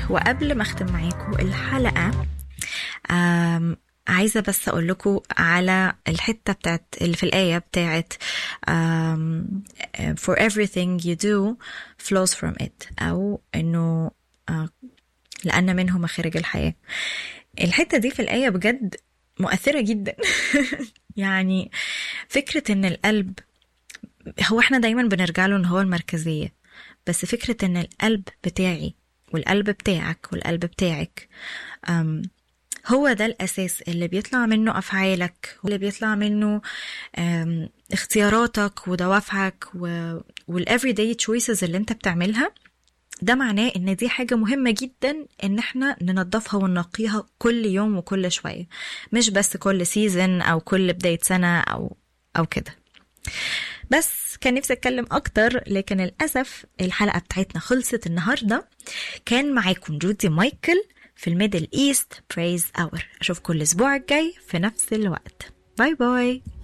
وقبل ما اختم معاكم الحلقة آم، عايزة بس أقول لكم على الحتة بتاعت اللي في الآية بتاعت آم، for everything you do flows from it أو إنه آه، لأن منه مخارج الحياة الحتة دي في الآية بجد مؤثرة جدا يعني فكرة إن القلب هو احنا دايما بنرجع له إن هو المركزية بس فكرة إن القلب بتاعي والقلب بتاعك والقلب بتاعك أم هو ده الأساس اللي بيطلع منه أفعالك واللي بيطلع منه أم، اختياراتك ودوافعك والافري داي تشويسز اللي انت بتعملها ده معناه ان دي حاجة مهمة جدا ان احنا ننظفها وننقيها كل يوم وكل شوية مش بس كل سيزن او كل بداية سنة او او كده بس كان نفسي اتكلم اكتر لكن للاسف الحلقه بتاعتنا خلصت النهارده كان معاكم جودي مايكل في الميدل ايست بريز اور اشوفكم الاسبوع الجاي في نفس الوقت باي باي